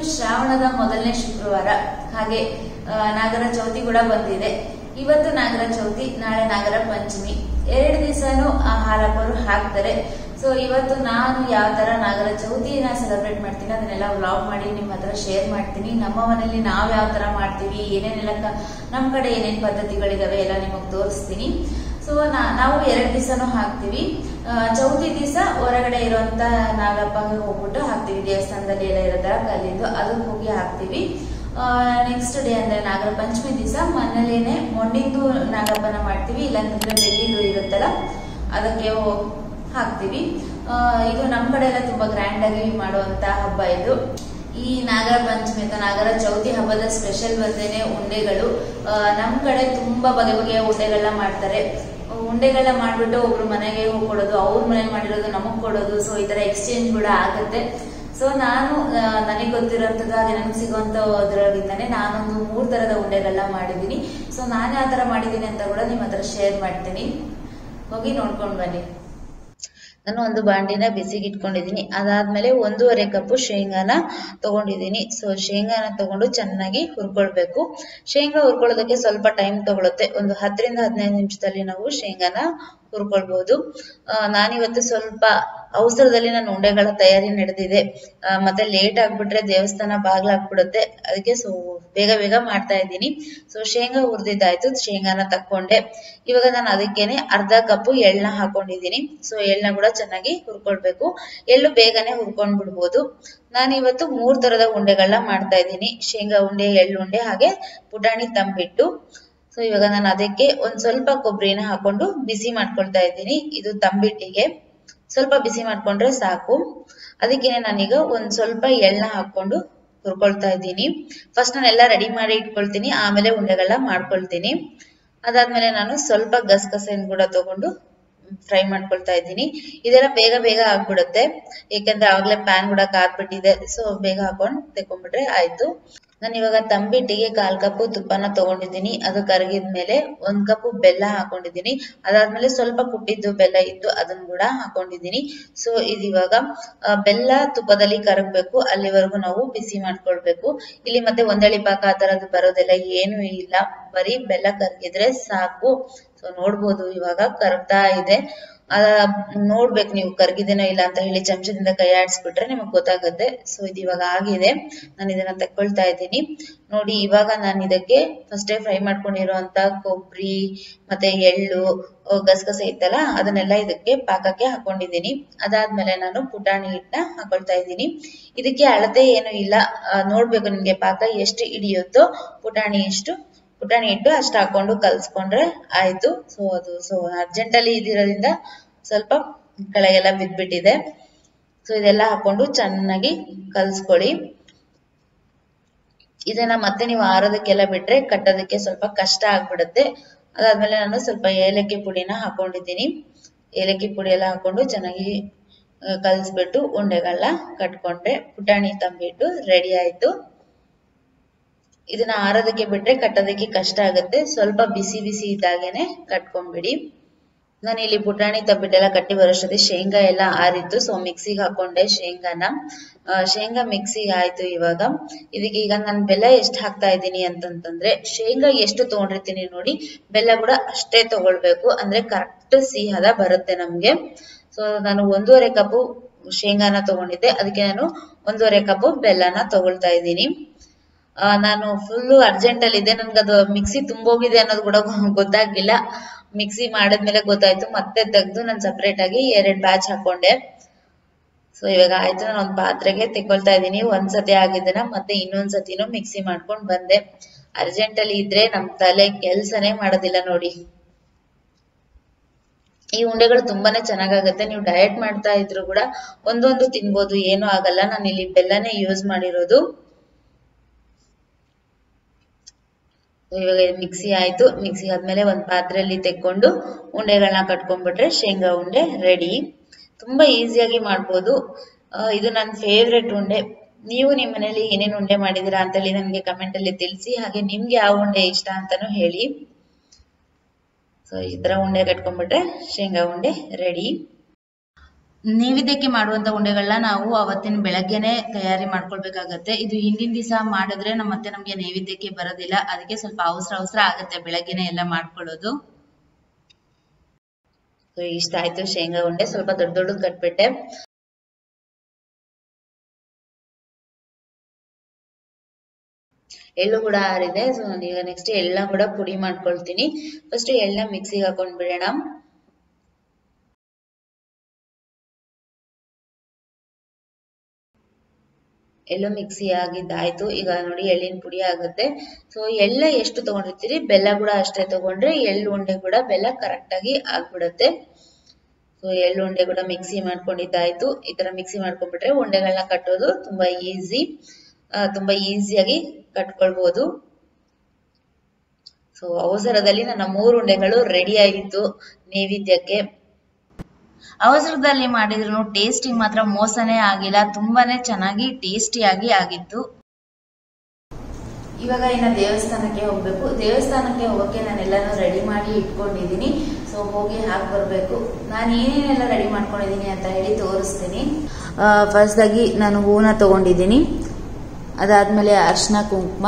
ಶ್ರಾವಣದ ಮೊದಲನೇ ಶುಕ್ರವಾರ ಹಾಗೆ ಆ, ನಾಗರ ಚೌತಿ ಕೂಡ ಬಂದಿದೆ ಇವತ್ತು ನಾಗರ ಚೌತಿ ನಾಳೆ ನಾಗರ ಪಂಚಮಿ ಎರಡು ದಿವಸನೂ ಹಾಲಪ್ಪರು ಹಾಕ್ತಾರೆ ಸೊ ಇವತ್ತು ನಾನು ಯಾವ ತರ ನಾಗರ ಚೌತಿನ ಸೆಲೆಬ್ರೇಟ್ ಮಾಡ್ತೀನಿ ಅದನ್ನೆಲ್ಲ ವ್ಲಾಗ್ ಮಾಡಿ ನಿಮ್ಮ ಹತ್ರ ಶೇರ್ ಮಾಡ್ತೀನಿ ನಮ್ಮ ಮನೇಲಿ ನಾವ್ ಯಾವ ತರ ಮಾಡ್ತೀವಿ ಏನೇನೆಲ್ಲ ಕ- ನಮ್ ಕಡೆ ಏನೇನ್ ಪದ್ಧತಿಗಳಿದಾವೆ ಎಲ್ಲ ನಿಮಗ್ ತೋರಿಸ್ತೀನಿ ಸೊ ನಾವು ಎರಡು ದಿವಸನೂ ಹಾಕ್ತಿವಿ ಆ, ಚೌತಿ ದಿವಸ ಹೊರಗಡೆ ಇರುವಂತ ನಾಗಪ್ಪಗೆ ಹೋಗ್ಬಿಟ್ಟು ಹಾಕ್ತಿವಿ ದೇವಸ್ಥಾನದಲ್ಲಿ ಎಲ್ಲ ಇರೋದರ ಕಲ್ಲಿಂದು ಅದಕ್ಕೆ ಹೋಗಿ ಹಾಕ್ತಿವಿ ನೆಕ್ಸ್ಟ್ ಡೇ ಅಂದ್ರೆ ನಾಗರ ಪಂಚಮಿ ದಿವಸ ಮನೇಲೇನೆ ಮೊಂಡಿಂದು ನಾಗಪ್ಪನ ಮಾಡ್ತೀವಿ ಇಲ್ಲಾಂತಂದ್ರೆ ಬೆಳ್ಳಿದು ಇರುತ್ತಲ್ಲ ಅದಕ್ಕೆ ಹೋ- ಹಾಕ್ತಿವಿ ಆ, ಇದು ನಮ್ ಕಡೆ ಎಲ್ಲ ತುಂಬಾ ಗ್ರ್ಯಾಂಡ್ ಆಗಿ ಮಾಡುವಂತ ಹಬ್ಬ ಇದು ಈ ನಾಗರ ಪಂಚಮಿ ಅಥವಾ ನಾಗರ ಚೌತಿ ಹಬ್ಬದ ಸ್ಪೆಷಲ್ ಬಂದೇನೆ ಉಂಡೆಗಳು ಆ, ನಮ್ ಕಡೆ ತುಂಬಾ ಬಗೆ ಬಗೆಯ ಉಂಡೆಗಳನ್ನ ಮಾಡ್ತಾರೆ ಉಂಡೆಗಳನ್ನ ಮಾಡ್ಬಿಟ್ಟು ಒಬ್ರು ಮನೆಗೆ ಹೋಗಿ ಕೊಡೋದು ಅವ್ರ ಮನೇಲಿ ಮಾಡಿರೋದು ನಮಗ್ ಕೊಡೋದು ಸೊ ಈ ತರ ಎಕ್ಸ್ಚೇಂಜ್ ಕೂಡ ಆಗುತ್ತೆ ಸೊ ನಾನು ನನಗೆ ಗೊತ್ತಿರೋಂಥದ್ದು ಹಾಗೆ ನನಗೆ ಸಿಗುವಂತದ್ರೊಳಗಿಂದಾನೆ ನಾನೊಂದು ಮೂರ್ ತರದ ಉಂಡೆಗಳನ್ನ ಮಾಡಿದ್ದೀನಿ ಸೊ ನಾನು ಯಾವ ತರ ಮಾಡಿದ್ದೀನಿ ಅಂತ ಕೂಡ ನಿಮ್ಮ ಹತ್ರ ಶೇರ್ ಮಾಡ್ತೀನಿ ಹೋಗಿ ನೋಡ್ಕೊಂಡ್ ಬನ್ನಿ ನಾನು ಒಂದು ಬಾಂಡಿನ ಬಿಸಿಗೆ ಇಟ್ಕೊಂಡಿದ್ದೀನಿ ಅದಾದ್ಮೇಲೆ ಒಂದೂವರೆ ಕಪ್ಪು ಶೇಂಗಾನ ತಗೊಂಡಿದ್ದೀನಿ ಸೊ ಶೇಂಗಾನ ತಗೊಂಡು ಚೆನ್ನಾಗಿ ಹುರ್ಕೊಳ್ಬೇಕು ಶೇಂಗಾ ಹುರ್ಕೊಳ್ಳೋದಕ್ಕೆ ಸ್ವಲ್ಪ ಟೈಮ್ ತಗೊಳುತ್ತೆ ಒಂದು ಹತ್ತರಿಂದ ಹದಿನೈದು ನಿಮಿಷದಲ್ಲಿ ನಾವು ಶೇಂಗಾನ ಹುರ್ಕೊಳ್ಬಹುದು ಆ, ನಾನಿವತ್ತು ಸ್ವಲ್ಪ ಅವಸರದಲ್ಲಿ ನಾನು ಉಂಡೆಗಳ ತಯಾರಿ ನಡೆದಿದೆ ಆ, ಮತ್ತೆ ಲೇಟ್ ಆಗ್ಬಿಟ್ರೆ ದೇವಸ್ಥಾನ ಬಾಗ್ಲಾಗ್ಬಿಡುತ್ತೆ ಅದಕ್ಕೆ ಸೊ ಬೇಗ ಬೇಗ ಮಾಡ್ತಾ ಇದ್ದೀನಿ ಸೊ ಶೇಂಗಾ ಹುರಿದಿದ್ದಾಯ್ತು ಶೇಂಗಾನ ತಕ್ಕೊಂಡೆ ಇವಾಗ ನಾನು ಅದಕ್ಕೇನೆ ಅರ್ಧ ಕಪ್ಪು ಎಳ್ಳನ್ನ ಹಾಕೊಂಡಿದ್ದೀನಿ ಸೊ ಎಳ್ಳನ್ನ ಕೂಡ ಚೆನ್ನಾಗಿ ಹುರ್ಕೊಳ್ಬೇಕು ಎಳ್ಳು ಬೇಗನೆ ಹುರ್ಕೊಂಡ್ ಬಿಡ್ಬೋದು ನಾನು ಇವತ್ತು ಮೂರ್ ತರದ ಉಂಡೆಗಳನ್ನ ಮಾಡ್ತಾ ಇದ್ದೀನಿ ಶೇಂಗಾ ಉಂಡೆ ಎಳ್ಳು ಉಂಡೆ ಹಾಗೆ ಪುಟಾಣಿ ತಂಬಿಟ್ಟು ಸೊ ಇವಾಗ ನಾನು ಅದಕ್ಕೆ ಒಂದ್ ಸ್ವಲ್ಪ ಕೊಬ್ಬರಿನ ಹಾಕೊಂಡು ಬಿಸಿ ಮಾಡ್ಕೊಳ್ತಾ ಇದ್ದೀನಿ ಇದು ತಂಬಿಟ್ಟಿಗೆ ಸ್ವಲ್ಪ ಬಿಸಿ ಮಾಡ್ಕೊಂಡ್ರೆ ಸಾಕು ಅದಕ್ಕೇನೆ ನಾನೀಗ ಒಂದ್ ಸ್ವಲ್ಪ ಎಳ್ಳ ಹಾಕೊಂಡು ಹುರ್ಕೊಳ್ತಾ ಇದ್ದೀನಿ ಫಸ್ಟ್ ನಾನೆಲ್ಲ ರೆಡಿ ಮಾಡಿ ಇಟ್ಕೊಳ್ತೀನಿ ಆಮೇಲೆ ಉಂಡೆಗಳನ್ನ ಮಾಡ್ಕೊಳ್ತೀನಿ ಅದಾದ್ಮೇಲೆ ನಾನು ಸ್ವಲ್ಪ ಗಸಗಸೆನ ಕೂಡ ತಗೊಂಡು ಫ್ರೈ ಮಾಡ್ಕೊಳ್ತಾ ಇದ್ದೀನಿ ಇದೆಲ್ಲ ಬೇಗ ಬೇಗ ಆಗ್ಬಿಡುತ್ತೆ ಏಕೆಂದ್ರೆ ಆವಾಗ್ಲೇ ಪ್ಯಾನ್ ಕೂಡ ಕಾದ್ಬಿಟ್ಟಿದೆ ಸೊ ಬೇಗ ಹಾಕೊಂಡ್ ತೆಕೊಂಡ್ಬಿಟ್ರೆ ಆಯ್ತು ನಾನು ಇವಾಗ ತಂಬಿಟ್ಟಿಗೆ ಕಾಲ್ ಕಪ್ಪು ತುಪ್ಪನ ತಗೊಂಡಿದ್ದೀನಿ ಅದು ಕರಗಿದ್ಮೇಲೆ ಒಂದ್ ಕಪ್ಪು ಬೆಲ್ಲ ಹಾಕೊಂಡಿದ್ದೀನಿ ಅದಾದ್ಮೇಲೆ ಸ್ವಲ್ಪ ಕುಟ್ಟಿದ್ದು ಬೆಲ್ಲ ಇತ್ತು ಅದನ್ನ ಕೂಡ ಹಾಕೊಂಡಿದ್ದೀನಿ ಸೊ ಇದಿವಾಗ ಆ, ಬೆಲ್ಲ ತುಪ್ಪದಲ್ಲಿ ಕರಗ್ಬೇಕು ಅಲ್ಲಿವರೆಗೂ ನಾವು ಬಿಸಿ ಮಾಡ್ಕೊಳ್ಬೇಕು ಇಲ್ಲಿ ಮತ್ತೆ ಒಂದಳಿ ಪಾಕ ಆ ತರದ್ದು ಬರೋದೆಲ್ಲ ಏನು ಇಲ್ಲ ಬರೀ ಬೆಲ್ಲ ಕರಗಿದ್ರೆ ಸಾಕು ಸೊ ನೋಡ್ಬೋದು ಇವಾಗ ಕರಗ್ತಾ ಇದೆ ಆ ನೋಡ್ಬೇಕು ನೀವು ಕರ್ಗಿದೇನೋ ಇಲ್ಲ ಅಂತ ಹೇಳಿ ಚಮಚದಿಂದ ಕೈ ಆಡಿಸ್ಬಿಟ್ರೆ ನಿಮಗ್ ಗೊತ್ತಾಗುತ್ತೆ ಸೊ ಇದು ಇವಾಗ ಆಗಿದೆ ನಾನು ಇದನ್ನ ತಕೊಳ್ತಾ ಇದ್ದೀನಿ ನೋಡಿ ಇವಾಗ ನಾನು ಇದಕ್ಕೆ ಫಸ್ಟೇ ಫ್ರೈ ಮಾಡ್ಕೊಂಡಿರುವಂತ ಕೊಬ್ಬರಿ ಮತ್ತೆ ಎಳ್ಳು ಆ, ಗಸಗಸೆ ಇತ್ತಲ್ಲ ಅದನ್ನೆಲ್ಲ ಇದಕ್ಕೆ ಪಾಕಕ್ಕೆ ಹಾಕೊಂಡಿದ್ದೀನಿ ಅದಾದ್ಮೇಲೆ ನಾನು ಪುಟಾಣಿ ಹಿಟ್ಟನ್ನ ಹಾಕೊಳ್ತಾ ಇದ್ದೀನಿ ಇದಕ್ಕೆ ಅಳತೆ ಏನು ಇಲ್ಲ ಆ, ನೋಡ್ಬೇಕು ನಿಮ್ಗೆ ಪಾಕ ಎಷ್ಟು ಹಿಡಿಯುತ್ತೋ ಪುಟಾಣಿ ಎಷ್ಟು ಪುಟಾಣಿ ಹಿಟ್ಟು ಅಷ್ಟು ಹಾಕೊಂಡು ಕಲ್ಸ್ಕೊಂಡ್ರೆ ಆಯ್ತು ಸೊ ಅದು ಸೊ ಅರ್ಜೆಂಟ್ ಅಲ್ಲಿ ಇದಿರೋದ್ರಿಂದ ಸ್ವಲ್ಪ ಕೆಳಗೆಲ್ಲ ಬಿದ್ಬಿಟ್ಟಿದೆ ಸೊ ಇದೆಲ್ಲ ಹಾಕೊಂಡು ಚೆನ್ನಾಗಿ ಕಲ್ಸ್ಕೊಳ್ಳಿ ಇದನ್ನ ಮತ್ತೆ ನೀವು ಆರೋದಕ್ಕೆಲ್ಲ ಬಿಟ್ರೆ ಕಟ್ಟೋದಕ್ಕೆ ಸ್ವಲ್ಪ ಕಷ್ಟ ಆಗ್ಬಿಡುತ್ತೆ ಅದಾದ್ಮೇಲೆ ನಾನು ಸ್ವಲ್ಪ ಏಲಕ್ಕಿ ಪುಡಿನ ಹಾಕೊಂಡಿದ್ದೀನಿ ಏಲಕ್ಕಿ ಪುಡಿ ಎಲ್ಲ ಹಾಕೊಂಡು ಚೆನ್ನಾಗಿ ಆ, ಕಲ್ಸ್ಬಿಟ್ಟು ಉಂಡೆಗಳನ್ನ ಕಟ್ಕೊಂಡ್ರೆ ಪುಟಾಣಿ ತಂಬಿಟ್ಟು ರೆಡಿ ಆಯ್ತು ಇದನ್ನ ಆರೋದಕ್ಕೆ ಬಿಟ್ರೆ ಕಟ್ಟೋದಕ್ಕೆ ಕಷ್ಟ ಆಗುತ್ತೆ ಸ್ವಲ್ಪ ಬಿಸಿ ಬಿಸಿ ಇದ್ದಾಗೇನೆ ಕಟ್ಕೊಂಡ್ಬಿಡಿ ನಾನು ಇಲ್ಲಿ ಪುಟಾಣಿ ತಬ್ಬಿಟ್ಟೆಲ್ಲ ಕಟ್ಟಿ ಬರೋಷ್ಟೊತ್ತಿಗೆ ಶೇಂಗಾ ಎಲ್ಲ ಆರಿತ್ತು ಸೊ ಮಿಕ್ಸಿಗೆ ಹಾಕೊಂಡೆ ಶೇಂಗಾನ ಆ, ಶೇಂಗಾ ಮಿಕ್ಸಿಗೆ ಆಯ್ತು ಇವಾಗ ಇದಕ್ಕೆ ಈಗ ನಾನು ಬೆಲ್ಲ ಎಷ್ಟು ಹಾಕ್ತಾ ಇದ್ದೀನಿ ಅಂತಂತಂದ್ರೆ ಶೇಂಗಾ ಎಷ್ಟು ತಗೊಂಡಿರ್ತೀನಿ ನೋಡಿ ಬೆಲ್ಲ ಕೂಡ ಅಷ್ಟೇ ತಗೊಳ್ಬೇಕು ಅಂದ್ರೆ ಕರೆಕ್ಟ್ ಸಿಹಿದ ಬರುತ್ತೆ ನಮ್ಗೆ ಸೊ ನಾನು ಒಂದೂವರೆ ಕಪ್ಪು ಶೇಂಗಾನ ತಗೊಂಡಿದ್ದೆ ಅದಕ್ಕೆ ನಾನು ಒಂದೂವರೆ ಕಪ್ಪು ಬೆಲ್ಲನ ತಗೊಳ್ತಾ ಇದ್ದೀನಿ ಆ, ನಾನು ಫುಲ್ಲು ಅರ್ಜೆಂಟ್ ಅಲ್ಲಿ ಇದ್ದೆ ನನ್ಗೆ ಅದು ಮಿಕ್ಸಿ ತುಂಬೋಗಿದೆ ಅನ್ನೋದು ಕೂಡ ಗೊ- ಗೊತ್ತಾಗ್ಲಿಲ್ಲ ಮಿಕ್ಸಿ ಮಾಡಿದ್ಮೇಲೆ ಗೊತ್ತಾಯ್ತು ಮತ್ತೆ ತೆಗ್ದು ನಾನು ಸಪ್ರೇಟ್ ಆಗಿ ಎರಡ್ ಬ್ಯಾಚ್ ಹಾಕೊಂಡೆ ಸೊ ಇವಾಗ ಆಯ್ತು ನಾನು ಒಂದ್ ಪಾತ್ರೆಗೆ ತೆಕೊಳ್ತಾ ಇದ್ದೀನಿ ಒಂದ್ಸತಿ ಆಗಿದ್ದನ್ನ ಮತ್ತೆ ಇನ್ನೊಂದ್ ಸತಿನೂ ಮಿಕ್ಸಿ ಮಾಡ್ಕೊಂಡ್ ಬಂದೆ ಅರ್ಜೆಂಟ್ ಅಲ್ಲಿ ಇದ್ರೆ ನಮ್ ತಲೆ ಕೆಲ್ಸನೇ ಮಾಡೋದಿಲ್ಲ ನೋಡಿ ಈ ಉಂಡೆಗಳು ತುಂಬಾನೇ ಚೆನ್ನಾಗಾಗತ್ತೆ ನೀವು ಡಯಟ್ ಮಾಡ್ತಾ ಇದ್ರು ಕೂಡ ಒಂದೊಂದು ತಿನ್ಬೋದು ಏನೂ ಆಗಲ್ಲ ನಾನು ಇಲ್ಲಿ ಬೆಲ್ಲನೇ ಯೂಸ್ ಮಾಡಿರೋದು ಇವಾಗ ಮಿಕ್ಸಿ ಆಯ್ತು ಮಿಕ್ಸಿ ಆದ್ಮೇಲೆ ಒಂದ್ ಪಾತ್ರೆಯಲ್ಲಿ ತೆಕ್ಕೊಂಡು ಉಂಡೆಗಳನ್ನ ಕಟ್ಕೊಂಡ್ಬಿಟ್ರೆ ಶೇಂಗಾ ಉಂಡೆ ರೆಡಿ ತುಂಬಾ ಈಸಿಯಾಗಿ ಮಾಡ್ಬೋದು ಆ, ಇದು ನನ್ನ ಫೇವ್ರೆಟ್ ಉಂಡೆ ನೀವು ನಿಮ್ಮ ಮನೇಲಿ ಏನೇನ್ ಉಂಡೆ ಮಾಡಿದೀರಾ ಅಂತೇಳಿ ನನಗೆ ಕಮೆಂಟ್ ಅಲ್ಲಿ ತಿಳಿಸಿ ಹಾಗೆ ನಿಮ್ಗೆ ಯಾವ ಉಂಡೆ ಇಷ್ಟ ಅಂತಾನು ಹೇಳಿ ಸೊ ಈ ತರ ಉಂಡೆ ಕಟ್ಕೊಂಡ್ಬಿಟ್ರೆ ಶೇಂಗಾ ಉಂಡೆ ರೆಡಿ ನೈವೇದ್ಯಕ್ಕೆ ಮಾಡುವಂತ ಉಂಡೆಗಳನ್ನ ನಾವು ಅವತ್ತಿನ ಬೆಳಗ್ಗೆನೆ ತಯಾರಿ ಮಾಡ್ಕೊಳ್ಬೇಕಾಗತ್ತೆ ಇದು ಹಿಂದಿನ ದಿವಸ ಮಾಡಿದ್ರೆ ನಮ್ಮ ಮತ್ತೆ ನಮ್ಗೆ ನೈವೇದ್ಯಕ್ಕೆ ಬರೋದಿಲ್ಲ ಅದಕ್ಕೆ ಸ್ವಲ್ಪ ಅವಸರ ಅವಸರ ಆಗತ್ತೆ ಬೆಳಗ್ಗೆನೆ ಎಲ್ಲ ಮಾಡ್ಕೊಳ್ಳೋದು ಸೊ ಇಷ್ಟ ಆಯ್ತು ಶೇಂಗಾ ಉಂಡೆ ಸ್ವಲ್ಪ ದೊಡ್ಡ ದೊಡ್ಡ ಕಟ್ಬಿಟ್ಟೆ ಎಳ್ಳು ಕೂಡ ಆರಿದೆ ಸೊ ಈಗ ನೆಕ್ಸ್ಟ್ ಎಳ್ಳ ಕೂಡ ಪುಡಿ ಮಾಡ್ಕೊಳ್ತೀನಿ ಫಸ್ಟ್ ಎಳ್ಳ ಮಿಕ್ಸಿಗೆ ಹಾಕೊಂಡ್ ಬಿಡೋಣ ಎಳ್ಳು ಮಿಕ್ಸಿ ಆಗಿದ್ದಾಯ್ತು ಈಗ ನೋಡಿ ಎಳ್ಳಿನ ಪುಡಿ ಆಗುತ್ತೆ ಸೊ ಎಳ್ಳ ಎಷ್ಟು ತಗೊಂಡಿರ್ತೀರಿ ಬೆಲ್ಲ ಕೂಡ ಅಷ್ಟೇ ತಗೊಂಡ್ರೆ ಎಳ್ಳು ಉಂಡೆ ಕೂಡ ಬೆಲ್ಲ ಕರೆಕ್ಟ್ ಆಗಿ ಆಗ್ಬಿಡುತ್ತೆ ಸೊ ಎಳ್ಳು ಉಂಡೆ ಕೂಡ ಮಿಕ್ಸಿ ಮಾಡ್ಕೊಂಡಿದ್ದಾಯ್ತು ಈ ತರ ಮಿಕ್ಸಿ ಮಾಡ್ಕೊಂಡ್ಬಿಟ್ರೆ ಉಂಡೆಗಳನ್ನ ಕಟ್ಟೋದು ತುಂಬಾ ಈಸಿ ತುಂಬಾ ಈಸಿಯಾಗಿ ಕಟ್ಕೊಳ್ಬಹುದು ಸೊ ಅವಸರದಲ್ಲಿ ನನ್ನ ಮೂರು ಉಂಡೆಗಳು ರೆಡಿ ಆಗಿತ್ತು ನೈವೇದ್ಯಕ್ಕೆ ಅವಸರದಲ್ಲಿ ಮಾಡಿದ್ರು ಟೇಸ್ಟಿಂಗ್ ಮಾತ್ರ ಮೋಸನೇ ಆಗಿಲ್ಲ ತುಂಬಾನೇ ಚೆನ್ನಾಗಿ ಟೇಸ್ಟಿಯಾಗಿ ಆಗಿತ್ತು ಇವಾಗ ಇನ್ನ ದೇವಸ್ಥಾನಕ್ಕೆ ಹೋಗ್ಬೇಕು ದೇವಸ್ಥಾನಕ್ಕೆ ಹೋಗಕ್ಕೆ ನಾನೆಲ್ಲಾನು ರೆಡಿ ಮಾಡಿ ಇಟ್ಕೊಂಡಿದ್ದೀನಿ ಸೊ ಹೋಗಿ ಹಾಕಿ ಬರ್ಬೇಕು ನಾನು ಏನೇನೆಲ್ಲ ರೆಡಿ ಮಾಡ್ಕೊಂಡಿದ್ದೀನಿ ಅಂತ ಹೇಳಿ ತೋರಿಸ್ತೀನಿ ಫಸ್ಟ್ ಆಗಿ ನಾನು ಹೂನ ತಗೊಂಡಿದ್ದೀನಿ ಅದಾದ್ಮೇಲೆ ಅರ್ಶಿನ ಕುಂಕುಮ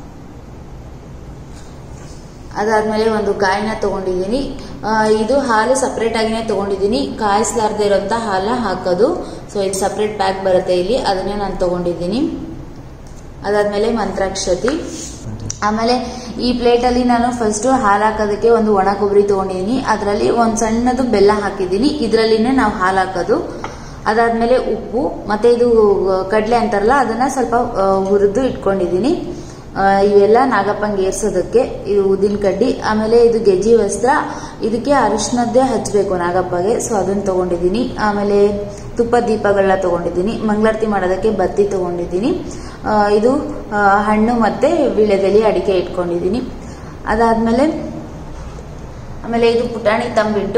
ಅದಾದ್ಮೇಲೆ ಒಂದು ಕಾಯಿನ ತಗೊಂಡಿದ್ದೀನಿ ಇದು ಹಾಲು ಸಪ್ರೇಟ್ ಆಗಿನೇ ತಗೊಂಡಿದ್ದೀನಿ ಕಾಯಿಸ್ಲಾರ್ದೆ ಇರೋಂಥ ಹಾಲ ಹಾಕೋದು ಸೊ ಇದು ಸಪ್ರೇಟ್ ಪ್ಯಾಕ್ ಬರುತ್ತೆ ಇಲ್ಲಿ ಅದನ್ನೇ ನಾನು ತಗೊಂಡಿದ್ದೀನಿ ಅದಾದ್ಮೇಲೆ ಮಂತ್ರಾಕ್ಷತಿ ಆಮೇಲೆ ಈ ಪ್ಲೇಟಲ್ಲಿ ನಾನು ಫಸ್ಟ್ ಹಾಲು ಹಾಕೋದಕ್ಕೆ ಒಂದು ಒಣ ಕೊಬ್ಬರಿ ತಗೊಂಡಿದ್ದೀನಿ ಅದರಲ್ಲಿ ಒಂದು ಸಣ್ಣದು ಬೆಲ್ಲ ಹಾಕಿದ್ದೀನಿ ಇದರಲ್ಲಿನೇ ನಾವು ಹಾಲು ಹಾಕೋದು ಅದಾದ್ಮೇಲೆ ಉಪ್ಪು ಮತ್ತೆ ಇದು ಕಡಲೆ ಅಂತಾರಲ್ಲ ಅದನ್ನ ಸ್ವಲ್ಪ ಹುರಿದು ಇಟ್ಕೊಂಡಿದ್ದೀನಿ ಇವೆಲ್ಲ ನಾಗಪ್ಪಂಗೆ ಏರ್ಸೋದಕ್ಕೆ ಇದು ಉದ್ದಿನ ಕಡ್ಡಿ ಆಮೇಲೆ ಇದು ಗೆಜ್ಜಿ ವಸ್ತ್ರ ಇದಕ್ಕೆ ಅರಿಶಿನದ್ದೇ ಹಚ್ಚಬೇಕು ನಾಗಪ್ಪಗೆ ಸೊ ಅದನ್ನ ತಗೊಂಡಿದ್ದೀನಿ ಆಮೇಲೆ ತುಪ್ಪ ದೀಪಗಳನ್ನ ತಗೊಂಡಿದ್ದೀನಿ ಮಂಗಳಾರತಿ ಮಾಡೋದಕ್ಕೆ ಬತ್ತಿ ತಗೊಂಡಿದ್ದೀನಿ ಇದು ಹಣ್ಣು ಮತ್ತೆ ವೀಳ್ಯದೆಲೆ ಅಡಿಕೆ ಇಟ್ಕೊಂಡಿದ್ದೀನಿ ಅದಾದ್ಮೇಲೆ ಆಮೇಲೆ ಇದು ಪುಟಾಣಿ ತಂಬಿಟ್ಟು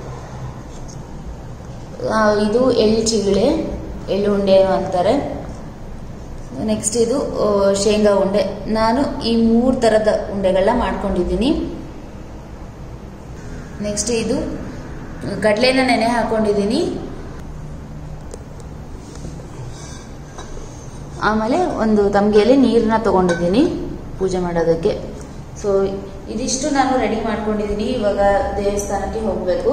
ಇದು ಎಳ್ಳು ಚಿಗಿಳೆ ಎಳ್ಳು ಉಂಡೆ ಅಂತಾರೆ ನೆಕ್ಸ್ಟ್ ಇದು ಶೇಂಗಾ ಉಂಡೆ ನಾನು ಈ ಮೂರು ಥರದ ಉಂಡೆಗಳನ್ನ ಮಾಡ್ಕೊಂಡಿದ್ದೀನಿ ನೆಕ್ಸ್ಟ್ ಇದು ಕಡಲೆನ ನೆನೆ ಹಾಕೊಂಡಿದ್ದೀನಿ ಆಮೇಲೆ ಒಂದು ತಮ್ಗೆಯಲ್ಲಿ ನೀರನ್ನ ತಗೊಂಡಿದ್ದೀನಿ ಪೂಜೆ ಮಾಡೋದಕ್ಕೆ ಸೊ ಇದಿಷ್ಟು ನಾನು ರೆಡಿ ಮಾಡ್ಕೊಂಡಿದ್ದೀನಿ ಇವಾಗ ದೇವಸ್ಥಾನಕ್ಕೆ ಹೋಗಬೇಕು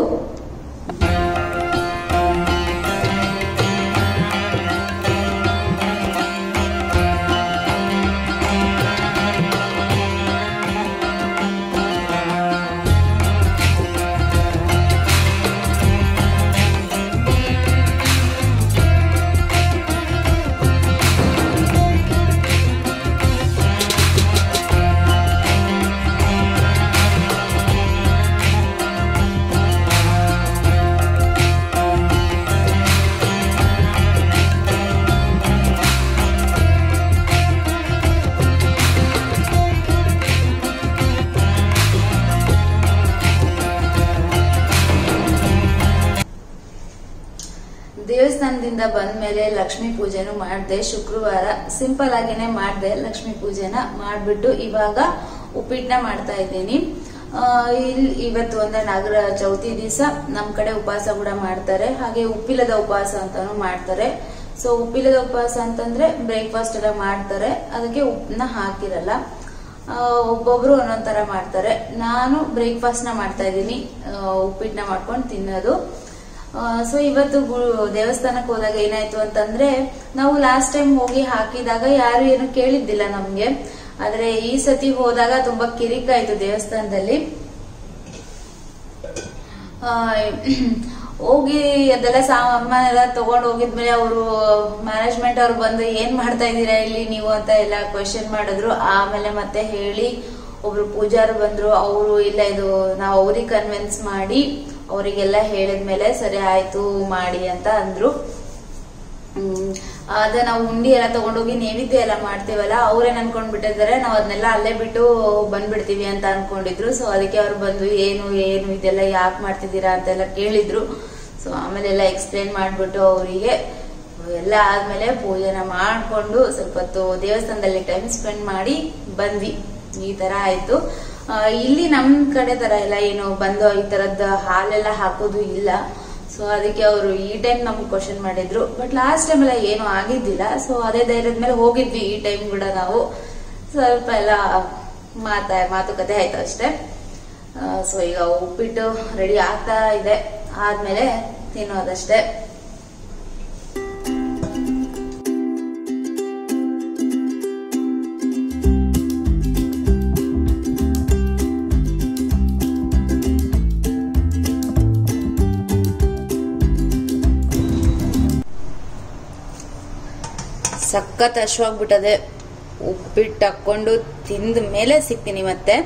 ದೇವಸ್ಥಾನದಿಂದ ಬಂದ್ಮೇಲೆ ಲಕ್ಷ್ಮೀ ಪೂಜೆನು ಮಾಡಿದೆ ಶುಕ್ರವಾರ ಸಿಂಪಲ್ ಆಗಿನೇ ಮಾಡಿದೆ ಲಕ್ಷ್ಮೀ ಪೂಜೆನ ಮಾಡ್ಬಿಟ್ಟು ಇವಾಗ ಉಪ್ಪಿಟ್ಟನ್ನ ಮಾಡ್ತಾ ಇದ್ದೀನಿ ಇಲ್ಲಿ ಇವತ್ತು ಒಂದೇ ನಾಗರ ಚೌತಿ ದಿವಸ ನಮ್ ಕಡೆ ಉಪವಾಸ ಕೂಡ ಮಾಡ್ತಾರೆ ಹಾಗೆ ಉಪ್ಪಿಲದ ಉಪವಾಸ ಅಂತಾನು ಮಾಡ್ತಾರೆ ಸೊ ಉಪ್ಪಿಲದ ಉಪವಾಸ ಅಂತಂದ್ರೆ ಬ್ರೇಕ್ಫಾಸ್ಟ್ ಎಲ್ಲ ಮಾಡ್ತಾರೆ ಅದಕ್ಕೆ ಉಪ್ಪನ್ನ ಹಾಕಿರಲ್ಲ ಒಬ್ಬೊಬ್ರು ಒಂದೊಂದ್ ತರ ಮಾಡ್ತಾರೆ ನಾನು ಬ್ರೇಕ್ಫಾಸ್ಟ್ ನ ಮಾಡ್ತಾ ಇದ್ದೀನಿ ಉಪ್ಪಿಟ್ಟನ್ನ ಮಾಡ್ಕೊಂಡು ತಿನ್ನೋದು ಸೊ ಇವತ್ತು ದೇವಸ್ಥಾನಕ್ಕೆ ಹೋದಾಗ ಏನಾಯ್ತು ಅಂತಂದ್ರೆ ನಾವು ಲಾಸ್ಟ್ ಟೈಮ್ ಹೋಗಿ ಹಾಕಿದಾಗ ಯಾರು ಏನು ಕೇಳಿದ್ದಿಲ್ಲ ನಮ್ಗೆ ಆದ್ರೆ ಈ ಸತಿ ಹೋದಾಗ ತುಂಬಾ ಕಿರಿಕಾಯ್ತು ದೇವಸ್ಥಾನದಲ್ಲಿ ಹೋಗಿ ಅದೆಲ್ಲ ಸಾಮಾನ್ ಎಲ್ಲ ತಗೊಂಡ್ ಹೋಗಿದ್ಮೇಲೆ ಅವರು ಮ್ಯಾನೇಜ್ಮೆಂಟ್ ಅವ್ರು ಬಂದು ಏನ್ ಮಾಡ್ತಾ ಇದ್ದೀರಾ ಇಲ್ಲಿ ನೀವು ಅಂತ ಎಲ್ಲ ಕ್ವೆಶನ್ ಮಾಡಿದ್ರು ಆಮೇಲೆ ಮತ್ತೆ ಹೇಳಿ ಒಬ್ರು ಪೂಜಾರು ಬಂದ್ರು ಅವರು ಇಲ್ಲ ಇದು ನಾವು ಅವ್ರಿಗೆ ಕನ್ವಿನ್ಸ್ ಮಾಡಿ ಅವರಿಗೆಲ್ಲ ಹೇಳಿದ್ಮೇಲೆ ಸರಿ ಆಯ್ತು ಮಾಡಿ ಅಂತ ಅಂದ್ರು ಹ್ಮ್ ಅದ ನಾವು ಉಂಡಿ ಎಲ್ಲ ತಗೊಂಡೋಗಿ ನೈವೇದ್ಯ ಎಲ್ಲ ಮಾಡ್ತೀವಲ್ಲ ಅವ್ರೇನ್ ಅನ್ಕೊಂಡ್ಬಿಟ್ಟಿದ್ದಾರೆ ನಾವು ಅದನ್ನೆಲ್ಲ ಅಲ್ಲೇ ಬಿಟ್ಟು ಬಂದ್ಬಿಡ್ತೀವಿ ಅಂತ ಅನ್ಕೊಂಡಿದ್ರು ಸೊ ಅದಕ್ಕೆ ಅವ್ರು ಬಂದು ಏನು ಏನು ಇದೆಲ್ಲ ಯಾಕೆ ಮಾಡ್ತಿದ್ದೀರಾ ಅಂತೆಲ್ಲ ಕೇಳಿದ್ರು ಸೊ ಆಮೇಲೆ ಎಲ್ಲ ಎಕ್ಸ್ಪ್ಲೇನ್ ಮಾಡ್ಬಿಟ್ಟು ಅವರಿಗೆ ಎಲ್ಲ ಆದ್ಮೇಲೆ ಪೂಜೆನ ಮಾಡ್ಕೊಂಡು ಸ್ವಲ್ಪ ಹೊತ್ತು ದೇವಸ್ಥಾನದಲ್ಲಿ ಟೈಮ್ ಸ್ಪೆಂಡ್ ಮಾಡಿ ಬಂದ್ವಿ ಈ ತರ ಆಯ್ತು ಇಲ್ಲಿ ನಮ್ ಕಡೆ ತರ ಎಲ್ಲ ಏನು ಬಂದು ಈ ತರದ್ ಹಾಲೆಲ್ಲ ಹಾಕೋದು ಇಲ್ಲ ಸೊ ಅದಕ್ಕೆ ಅವರು ಈ ಟೈಮ್ ನಮ್ಗೆ ಕ್ವಶನ್ ಮಾಡಿದ್ರು ಬಟ್ ಲಾಸ್ಟ್ ಟೈಮ್ ಎಲ್ಲ ಏನೂ ಆಗಿದ್ದಿಲ್ಲ ಸೊ ಅದೇ ಧೈರ್ಯದ ಮೇಲೆ ಹೋಗಿದ್ವಿ ಈ ಟೈಮ್ ಕೂಡ ನಾವು ಸ್ವಲ್ಪ ಎಲ್ಲ ಮಾತಾ ಮಾತುಕತೆ ಆಯ್ತು ಅಷ್ಟೇ ಸೊ ಈಗ ಉಪ್ಪಿಟ್ಟು ರೆಡಿ ಆಗ್ತಾ ಇದೆ ಆದ್ಮೇಲೆ ತಿನ್ನೋದಷ್ಟೇ ಸಖತ್ ಹಶ್ವಾಗ್ಬಿಟ್ಟದೆ ಉಪ್ಪಿಟ್ಟು ಹಾಕೊಂಡು ತಿಂದ ಮೇಲೆ ಸಿಗ್ತೀನಿ ಮತ್ತೆ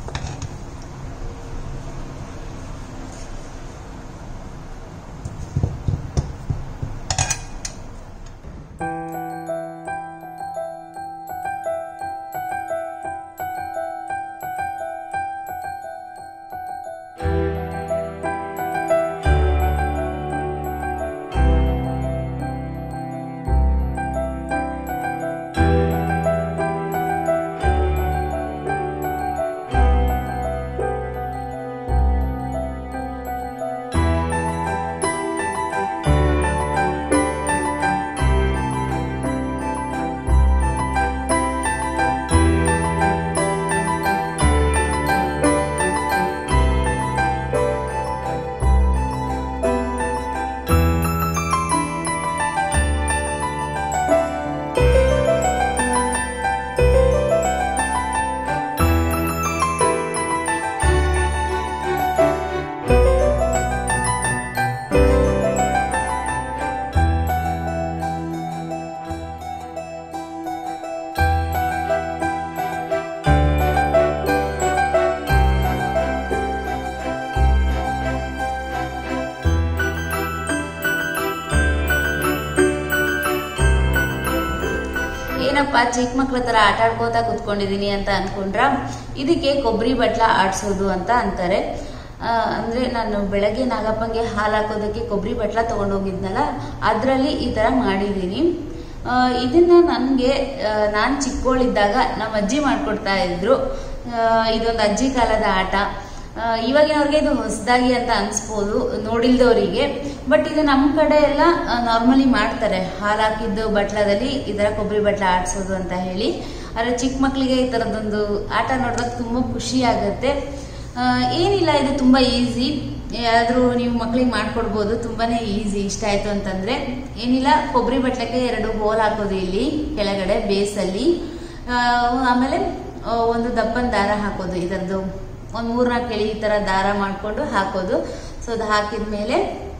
ಏನಪ್ಪ ಚಿಕ್ಕ ಮಕ್ಳ ತರ ಆಟ ಆಡ್ಕೋತಾ ಕುತ್ಕೊಂಡಿದೀನಿ ಅಂತ ಅನ್ಕೊಂಡ್ರ ಇದಕ್ಕೆ ಕೊಬ್ಬರಿ ಬಟ್ಲ ಆಡ್ಸೋದು ಅಂತ ಅಂತಾರೆ ಆ, ಅಂದ್ರೆ ನಾನು ಬೆಳಗ್ಗೆ ನಾಗಪ್ಪಂಗೆ ಹಾಲು ಹಾಕೋದಕ್ಕೆ ಕೊಬ್ಬರಿ ಬಟ್ಲ ತಗೊಂಡೋಗಿದ್ನಲ್ಲ ಅದರಲ್ಲಿ ಈ ತರ ಮಾಡಿದೀನಿ ಆ, ಇದನ್ನ ನನಗೆ ನಾನು ಚಿಕ್ಕವಳಿದ್ದಾಗ ನಮ್ಮ ಅಜ್ಜಿ ಮಾಡ್ಕೊಡ್ತಾ ಇದ್ರು ಆ, ಇದೊಂದು ಅಜ್ಜಿ ಕಾಲದ ಆಟ ಆ, ಇವಾಗಿನವ್ರಿಗೆ ಇದು ಹೊಸದಾಗಿ ಅಂತ ಅನ್ಸ್ಬೋದು ನೋಡಿಲ್ದವರಿಗೆ ಬಟ್ ಇದು ನಮ್ಮ ಕಡೆ ಎಲ್ಲ ನಾರ್ಮಲಿ ಮಾಡ್ತಾರೆ ಹಾಲು ಹಾಕಿದ್ದು ಬಟ್ಲದಲ್ಲಿ ಈ ಥರ ಕೊಬ್ಬರಿ ಬಟ್ಲ ಆಡ್ಸೋದು ಅಂತ ಹೇಳಿ ಆದರೆ ಚಿಕ್ಕ ಮಕ್ಕಳಿಗೆ ಈ ಥರದೊಂದು ಆಟ ನೋಡಿದಾಗ ತುಂಬ ಖುಷಿ ಆಗುತ್ತೆ ಆ, ಏನಿಲ್ಲ ಇದು ತುಂಬ ಈಸಿ ಯಾರಾದರೂ ನೀವು ಮಕ್ಳಿಗೆ ಮಾಡ್ಕೊಡ್ಬೋದು ತುಂಬಾನೇ ಈಸಿ ಇಷ್ಟ ಆಯ್ತು ಅಂತಂದ್ರೆ ಏನಿಲ್ಲ ಕೊಬ್ಬರಿ ಬಟ್ಲಕ್ಕೆ ಎರಡು ಹೋಲ್ ಹಾಕೋದು ಇಲ್ಲಿ ಕೆಳಗಡೆ ಬೇಸಲ್ಲಿ ಆ, ಆಮೇಲೆ ಆ, ಒಂದು ದಪ್ಪನ ದಾರ ಹಾಕೋದು ಇದರದ್ದು ಒಂದು ಮೂರ್ನಾಲ್ಕು ಎಳೆ ಈ ಥರ ದಾರ ಮಾಡಿಕೊಂಡು ಹಾಕೋದು ಸೊ ಅದು ಹಾಕಿದ ಮೇಲೆ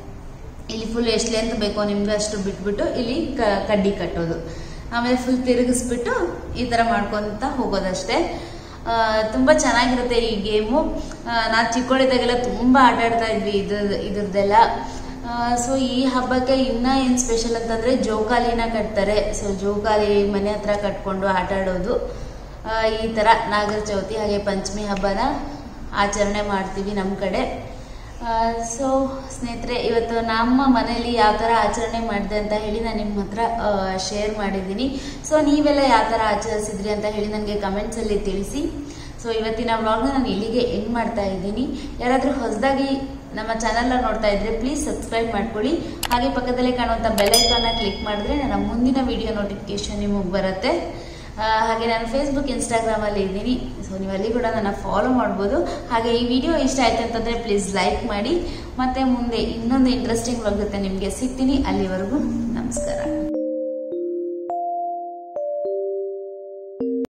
ಇಲ್ಲಿ ಫುಲ್ ಎಷ್ಟು ಲೆಂತ್ ಬೇಕೋ ನಿಮ್ಗೆ ಅಷ್ಟು ಬಿಟ್ಬಿಟ್ಟು ಇಲ್ಲಿ ಕ- ಕಡ್ಡಿ ಕಟ್ಟೋದು ಆಮೇಲೆ ಫುಲ್ ತಿರುಗಿಸ್ಬಿಟ್ಟು ಈ ಥರ ಮಾಡ್ಕೊತ ಹೋಗೋದಷ್ಟೇ ಆ, ತುಂಬಾ ಚೆನ್ನಾಗಿರುತ್ತೆ ಈ ಗೇಮು ನಾನು ಚಿಕ್ಕವಳಿದ್ದಾಗೆಲ್ಲ ತುಂಬಾ ಆಟ ಆಡ್ತಾ ಇದ್ವಿ ಇದ್ರ ಇದ್ರದ್ದೆಲ್ಲ ಸೊ ಈ ಹಬ್ಬಕ್ಕೆ ಇನ್ನ ಏನ್ ಸ್ಪೆಷಲ್ ಅಂತಂದ್ರೆ ಜೋಕಾಲಿನ ಕಟ್ತಾರೆ ಸೊ ಜೋಕಾಲಿ ಮನೆ ಹತ್ರ ಕಟ್ಕೊಂಡು ಆಟ ಆಡೋದು ಆ, ಈ ತರ ನಾಗರ ಚೌತಿ ಹಾಗೆ ಪಂಚಮಿ ಹಬ್ಬನ ಆಚರಣೆ ಮಾಡ್ತೀವಿ ನಮ್ಮ ಕಡೆ ಸೊ ಸ್ನೇಹಿತರೆ ಇವತ್ತು ನಮ್ಮ ಮನೆಯಲ್ಲಿ ಯಾವ ಥರ ಆಚರಣೆ ಮಾಡಿದೆ ಅಂತ ಹೇಳಿ ನಾನು ನಿಮ್ಮ ಹತ್ರ ಶೇರ್ ಮಾಡಿದ್ದೀನಿ ಸೊ ನೀವೆಲ್ಲ ಯಾವ ಥರ ಆಚರಿಸಿದ್ರಿ ಅಂತ ಹೇಳಿ ನನಗೆ ಕಮೆಂಟ್ಸಲ್ಲಿ ತಿಳಿಸಿ ಸೊ ಇವತ್ತಿನ ವ್ಲಾಗ್ನ ನಾನು ಇಲ್ಲಿಗೆ ಎಂಡ್ ಮಾಡ್ತಾ ಇದ್ದೀನಿ ಯಾರಾದರೂ ಹೊಸದಾಗಿ ನಮ್ಮ ಚಾನಲ್ನ ನೋಡ್ತಾ ಇದ್ರೆ ಪ್ಲೀಸ್ ಸಬ್ಸ್ಕ್ರೈಬ್ ಮಾಡ್ಕೊಳ್ಳಿ ಹಾಗೆ ಪಕ್ಕದಲ್ಲೇ ಕಾಣುವಂಥ ಬೆಲ್ಲೈಕಾನ್ನ ಕ್ಲಿಕ್ ಮಾಡಿದ್ರೆ ನನ್ನ ಮುಂದಿನ ವಿಡಿಯೋ ನೋಟಿಫಿಕೇಶನ್ ನಿಮಗೆ ಬರುತ್ತೆ ಆ, ಹಾಗೆ ನಾನು ಫೇಸ್ಬುಕ್ ಇನ್ಸ್ಟಾಗ್ರಾಮಲ್ಲಿ ಇದ್ದೀನಿ ಸೊ ನೀವು ಅಲ್ಲಿ ಕೂಡ ನನ್ನ ಫಾಲೋ ಮಾಡ್ಬೋದು ಹಾಗೆ ಈ ವಿಡಿಯೋ ಇಷ್ಟ ಆಯ್ತು ಅಂತಂದರೆ ಪ್ಲೀಸ್ ಲೈಕ್ ಮಾಡಿ ಮತ್ತೆ ಮುಂದೆ ಇನ್ನೊಂದು ಇಂಟ್ರೆಸ್ಟಿಂಗ್ ಜೊತೆ ನಿಮಗೆ ಸಿಗ್ತೀನಿ ಅಲ್ಲಿವರೆಗೂ ನಮಸ್ಕಾರ